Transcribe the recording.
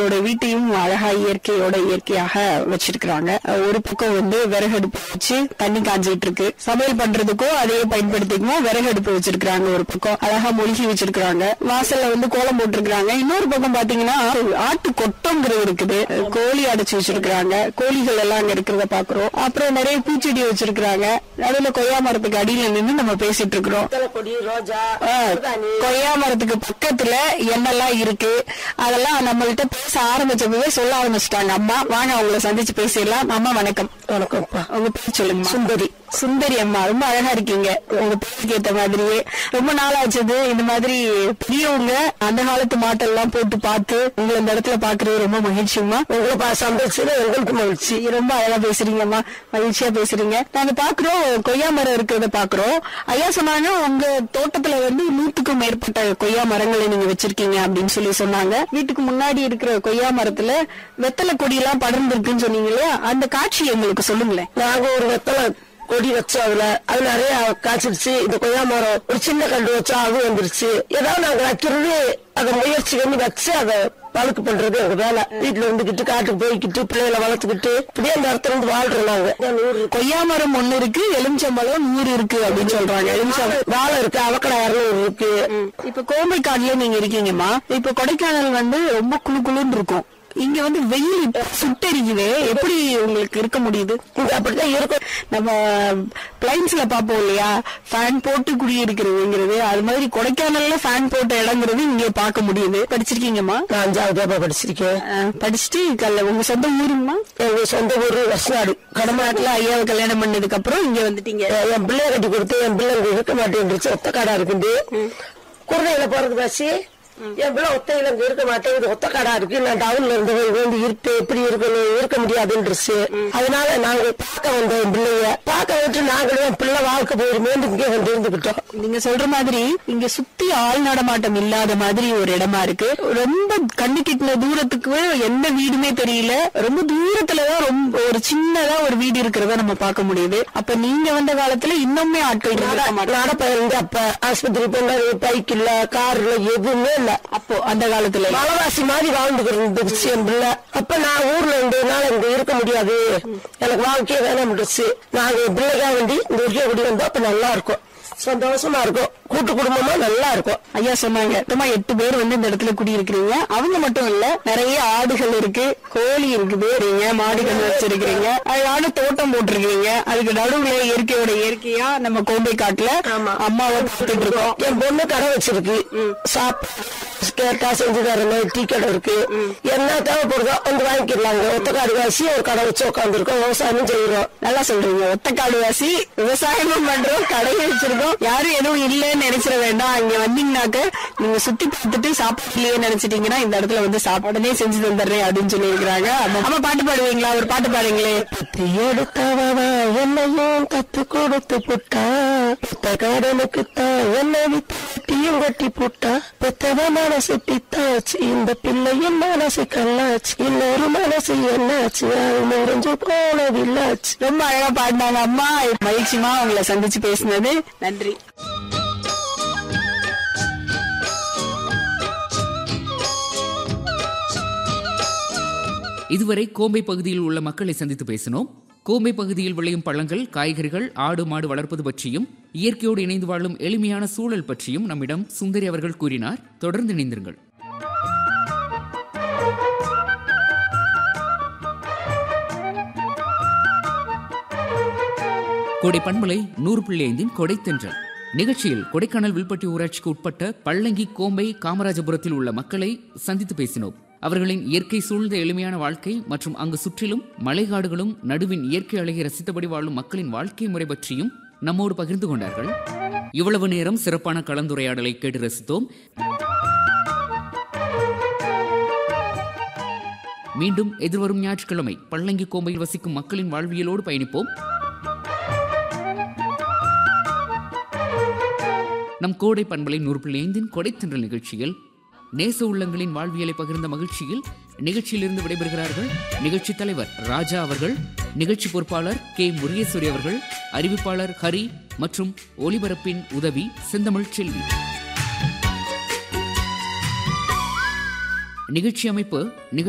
அவங்களோட வீட்டையும் அழகா இயற்கையோட இயற்கையாக வச்சிருக்கிறாங்க அஹ் ஒரு பக்கம் வந்து விறகடுப்பு வச்சு தண்ணி காஞ்சிட்டு இருக்கு சமையல் பண்றதுக்கும் அதையே பயன்படுத்திக்குவோம் விறகடுப்பு வச்சிருக்காங்க ஒரு பக்கம் அழகா மொழிகி வச்சிருக்காங்க வாசல்ல வந்து கோலம் போட்டிருக்காங்க இன்னொரு பக்கம் பாத்தீங்கன்னா ஆட்டு கொட்டங்கிறது இருக்குது அஹ் கோழி அடைச்சு வச்சிருக்காங்க கோழிகள் எல்லாம் அங்க இருக்கிறத பாக்குறோம் அப்புறம் நிறைய பூச்செடி வச்சிருக்காங்க நடுவுல கொய்யா மரத்துக்கு அடியில நின்று நம்ம பேசிட்டு இருக்கிறோம் கொடி ரோஜா ஆ, மருதாணி கொய்யா மரத்துக்கு பக்கத்துல என்னெல்லாம் இருக்கு அதெல்லாம் நம்மள்ட்ட பேச ஆரம்பிச்சப்பவே சொல்ல ஆரம்பிச்சிட்டாங்க அம்மா வாங்க அவங்கள சந்திச்சு பேசிடலாம் அம்மா வணக்கம் வணக்கம்ப்பா உங்க பேர் சொல்லுங்க சுந்தரி சுந்தரி அம்மா ரொம்ப அழகா இருக்கீங்க உங்க பேருக்கு ஏத்த மாதிரியே ரொம்ப நாள் ஆச்சது இந்த மாதிரி பெரியவங்க அந்த காலத்து மாட்டெல்லாம் போட்டு பார்த்து உங்களை இந்த இடத்துல பாக்குறது ரொம்ப மகிழ்ச்சிமா உங்களை பா சந்தோஷம் எங்களுக்கு மகிழ்ச்சி ரொம்ப அழகா பேசுறீங்கம்மா மகிழ்ச்சியா பேசுறீங்க நாங்க பாக்குறோம் கொய்யா மரம் இருக்கிறத பாக்குறோம் ஐயா சொன்னாங்க உங்க தோட்டத்துல வந்து நூத்துக்கும் மேற்பட்ட கொய்யா மரங்களை நீங்க வச்சிருக்கீங்க அப்படின்னு சொல்லி சொன்னாங்க வீட்டுக்கு முன்னாடி இருக்கிற கொய்யா மரத்துல வெத்தலை கொடி எல்லாம் படர்ந்துருக்குன்னு சொன்னீங்க இல்லையா அந்த காட்சி எங்களுக்கு சொல்லுங்களேன் நாங்க ஒரு வெத்தலை கொடி வச்சோம் அதுல அது நிறைய காய்ச்சிருச்சு இந்த கொய்யா மரம் ஒரு சின்ன கண்டு வச்சா அது வந்துருச்சு ஏதாவது நாங்க வைக்கிறது அதை முயற்சி பண்ணி வச்சு அதை வழக்கு பண்றது எங்க வேலை வீட்டுல இருந்துகிட்டு காட்டுக்கு போய்கிட்டு பிள்ளைகளை வளர்த்துக்கிட்டு இப்படியே அந்த இடத்துல இருந்து வாழ்றோம் நாங்க நூறு கொய்யா மரம் ஒண்ணு இருக்கு எலுமிச்சம்பழம் நூறு இருக்கு அப்படின்னு சொல்றாங்க எலுமிச்சம் வாழை இருக்கு அவக்கடை இரநூறு இருக்கு இப்ப கோம்பை காடுல நீங்க இருக்கீங்கம்மா இப்ப கொடைக்கானல் வந்து ரொம்ப குளு குளுன்னு இருக்கும் இங்க வந்து வெயில் சுட்டெரிக்குது எப்படி உங்களுக்கு இருக்க முடியுது இங்க அப்படித்தான் இருக்கும் நம்ம பிளைன்ஸ்ல பாப்போம் இல்லையா ஃபேன் போட்டு குடியிருக்கிறதுங்கிறது அது மாதிரி கொடைக்கானல்ல ஃபேன் போட்ட இடங்கிறது இங்க பார்க்க முடியுது படிச்சிருக்கீங்கம்மா நான் அஞ்சாவது பேப்பா படிச்சிருக்கேன் அஹ், படிச்சுட்டு கல்ல உங்க சொந்த ஊருங்கம்மா எங்க சொந்த ஊரு வசநாடு கடமாட்டுல ஐயாவை கல்யாணம் பண்ணதுக்கு அப்புறம் இங்க வந்துட்டீங்க என் பிள்ளைய கட்டி கொடுத்து என் பிள்ளை இங்க இருக்க மாட்டேன்ருச்சு ஒத்த காடா இருக்குது குருணையில போறது பசி என் பிள்ளை ஒத்தையில இங்க இருக்க மாட்டேங்குது ஒத்த காடா இருக்கு நான் டவுன்ல இருந்து போய் வந்து இருட்டு எப்படி இருக்கணும் இருக்க முடியாதுன்றுச்சு அதனால நாங்க பார்க்க வந்தோம் என் பிள்ளைய பார்க்க விட்டு நாங்களும் என் பிள்ளை வாழ்க்கை போயிருமேன்னு இங்கே வந்து இருந்துகிட்டோம் நீங்க சொல்ற மாதிரி இங்க சுத்தி ஆள் நடமாட்டம் இல்லாத மாதிரி ஒரு இடமா இருக்கு ரொம்ப கண்ணு கிட்டின தூரத்துக்கு எந்த வீடுமே தெரியல ரொம்ப தூரத்துலதான் ரொம்ப ஒரு சின்னதா ஒரு வீடு இருக்கிறத நம்ம பார்க்க முடியுது அப்ப நீங்க வந்த காலத்துல இன்னுமே ஆட்கள் இருந்திருக்க மாட்டாங்க. நடப்ப அப்ப ஆஸ்பத்திரி போன பைக் இல்ல கார் இல்ல எதுவுமே இல்ல அப்போ அந்த காலத்துல மலைவாசி மாதிரி வாழ்ந்துகிட்டு இருந்துச்சு என் பிள்ளை அப்ப நான் ஊர்ல இருந்ததுனால இங்க இருக்க முடியாது எனக்கு வாழ்க்கையே வேணாம்டுச்சு நாங்க என் பிள்ளைக்காக வேண்டி இந்த இருக்க குடி வந்தா அப்ப நல்லா இருக்கும் சந்தோஷமா இருக்கும் கூட்டு குடும்பமா நல்லா இருக்கும் ஐயா சொன்னாங்க மொத்தமா எட்டு பேர் வந்து இந்த இடத்துல குடியிருக்கிறீங்க அவங்க மட்டும் இல்ல நிறைய ஆடுகள் இருக்கு கோழி இருக்குது நீங்க மாடுகள் வச்சிருக்கிறீங்க அழகான தோட்டம் போட்டிருக்கீங்க அதுக்கு நடுவுல இயற்கையோட இயற்கையா நம்ம கோம்பை காட்டுல ஆமா. அம்மாவை பார்த்துட்டு இருக்கோம் என் பொண்ணு கடை வச்சிருக்கு சாப்பாடு கேட்டா செஞ்சு தரணும் டீ கடை இருக்கு என்ன தேவைப்படுதோ வந்து வாங்கிக்கலாங்க ஒத்தக்காடு வாசி ஒரு கடை வச்சு உட்காந்துருக்கோம் விவசாயமும் செய்யறோம் நல்லா சொல்றீங்க ஒத்தக்காடு வாசி விவசாயமும் பண்றோம் கடையை வச்சிருக்கோம் யாரும் எதுவும் இல்லைன்னு நினைச்சிட வேண்டாம் இங்க வந்தீங்கன்னாக்க நீங்க சுத்தி பார்த்துட்டு சாப்பிடலையே நினைச்சிட்டீங்கன்னா இந்த இடத்துல வந்து சாப்பாடுனே செஞ்சு தந்துடுறேன் அப்படின்னு சொல்லி இருக்கிறாங்க அம்மா பாட்டு பாடுவீங்களா ஒரு பாட்டு பாடுங்களே பத்தி எடுத்தவனா என்னையும் கத்து கொடுத்து புட்டா புத்த காடனுக்கு தான் என்னை விட்டு கட்டியும் கட்டி புட்டா பெத்தவ மனசு பித்தாச்சு இந்த பிள்ளையின் மனசு கல்லாச்சு இன்னொரு மனசு என்னாச்சு அது முறிஞ்சு போனதில்லாச்சு ரொம்ப அழகா பாடினாங்க அம்மா மகிழ்ச்சிமா உங்களை சந்திச்சு பேசினது நன்றி இதுவரை கோம்பை பகுதியில் உள்ள மக்களை சந்தித்து பேசினோம் கோம்பை பகுதியில் விளையும் பழங்கள் காய்கறிகள் ஆடு மாடு வளர்ப்பது பற்றியும் இயற்கையோடு இணைந்து வாழும் எளிமையான சூழல் பற்றியும் நம்மிடம் சுந்தரி அவர்கள் கூறினார் தொடர்ந்து இணைந்திருங்கள் கொடை பண்பலை நூறு புள்ளி ஐந்தின் கொடை தென்றல் நிகழ்ச்சியில் கொடைக்கானல் வில்பட்டி ஊராட்சிக்கு உட்பட்ட பள்ளங்கி கோம்பை காமராஜபுரத்தில் உள்ள மக்களை சந்தித்து பேசினோம் அவர்களின் இயற்கை சூழ்ந்த எளிமையான வாழ்க்கை மற்றும் அங்கு சுற்றிலும் மலைகாடுகளும் நடுவின் இயற்கை அழகை ரசித்தபடி வாழும் மக்களின் வாழ்க்கை முறை பற்றியும் நம்மோடு பகிர்ந்து கொண்டார்கள் இவ்வளவு நேரம் சிறப்பான கலந்துரையாடலை கேட்டு ரசித்தோம் மீண்டும் எதிர்வரும் ஞாயிற்றுக்கிழமை பள்ளங்கி கோம்பையில் வசிக்கும் மக்களின் வாழ்வியலோடு பயணிப்போம் நம் கோடை பண்பலை நூறு புள்ளி ஐந்தின் கொடைத்தன்றல் நிகழ்ச்சியில் நேச உள்ளங்களின் வாழ்வியலை பகிர்ந்த மகிழ்ச்சியில் நிகழ்ச்சியிலிருந்து விடைபெறுகிறார்கள் நிகழ்ச்சி தலைவர் ராஜா அவர்கள் நிகழ்ச்சி பொறுப்பாளர் கே முருகேஸ்வரி அவர்கள் அறிவிப்பாளர் ஹரி மற்றும் ஒலிபரப்பின் உதவி செந்தமிழ் செல்வி நிகழ்ச்சி அமைப்பு நிகழ்ச்சி